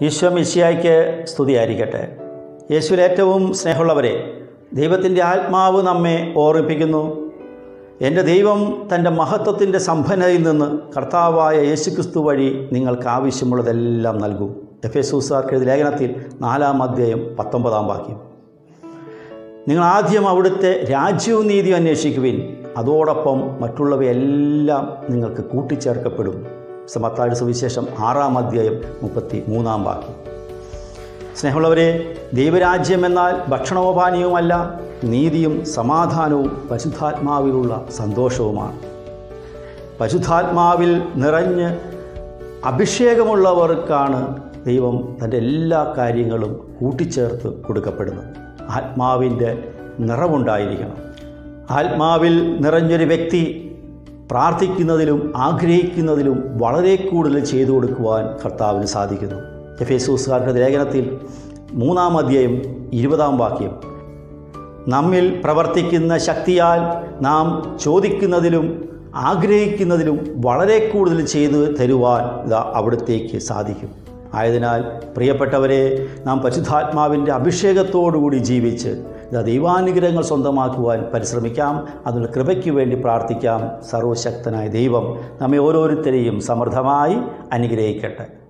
ഈശോ മിശിയായ്ക്ക് സ്തുതിയായിരിക്കട്ടെ യേശുവിൽ ഏറ്റവും സ്നേഹമുള്ളവരെ ദൈവത്തിൻ്റെ ആത്മാവ് നമ്മെ ഓർമ്മിപ്പിക്കുന്നു എൻ്റെ ദൈവം തൻ്റെ മഹത്വത്തിൻ്റെ സമ്പന്നതയിൽ നിന്ന് കർത്താവായ യേശുക്രിസ്തു വഴി നിങ്ങൾക്ക് ആവശ്യമുള്ളതെല്ലാം നൽകും എഫ് എ സൂസാർക്ക് എഴുതിയ ലേഖനത്തിൽ നാലാം അധ്യായം പത്തൊമ്പതാം വാക്യം നിങ്ങൾ ആദ്യം അവിടുത്തെ രാജ്യവും നീതിയും അന്വേഷിക്കുവിൻ അതോടൊപ്പം മറ്റുള്ളവയെല്ലാം നിങ്ങൾക്ക് കൂട്ടിച്ചേർക്കപ്പെടും സമത്താഴ് സുവിശേഷം ആറാം അധ്യായം മുപ്പത്തി മൂന്നാം വാക്യം സ്നേഹമുള്ളവരെ ദൈവരാജ്യം എന്നാൽ ഭക്ഷണോപാനീയവുമല്ല നീതിയും സമാധാനവും പരിശുദ്ധാത്മാവിലുള്ള സന്തോഷവുമാണ് പരിശുദ്ധാത്മാവിൽ നിറഞ്ഞ് അഭിഷേകമുള്ളവർക്കാണ് ദൈവം തൻ്റെ എല്ലാ കാര്യങ്ങളും കൂട്ടിച്ചേർത്ത് കൊടുക്കപ്പെടുന്നത് ആത്മാവിൻ്റെ നിറവുണ്ടായിരിക്കണം ആത്മാവിൽ നിറഞ്ഞൊരു വ്യക്തി പ്രാർത്ഥിക്കുന്നതിലും ആഗ്രഹിക്കുന്നതിലും വളരെ കൂടുതൽ ചെയ്തു കൊടുക്കുവാൻ കർത്താവിന് സാധിക്കുന്നു എഫ് എസൂസുകാരുടെ ലേഖനത്തിൽ മൂന്നാം അധ്യായം ഇരുപതാം വാക്യം നമ്മിൽ പ്രവർത്തിക്കുന്ന ശക്തിയാൽ നാം ചോദിക്കുന്നതിലും ആഗ്രഹിക്കുന്നതിലും വളരെ കൂടുതൽ ചെയ്തു തരുവാൻ ഇതാ അവിടത്തേക്ക് സാധിക്കും ആയതിനാൽ പ്രിയപ്പെട്ടവരെ നാം പരിശുദ്ധാത്മാവിൻ്റെ അഭിഷേകത്തോടുകൂടി ജീവിച്ച് ഇതാ ദൈവാനുഗ്രഹങ്ങൾ സ്വന്തമാക്കുവാൻ പരിശ്രമിക്കാം അതിനുള്ള കൃപയ്ക്ക് വേണ്ടി പ്രാർത്ഥിക്കാം സർവശക്തനായ ദൈവം നമ്മെ ഓരോരുത്തരെയും സമൃദ്ധമായി അനുഗ്രഹിക്കട്ടെ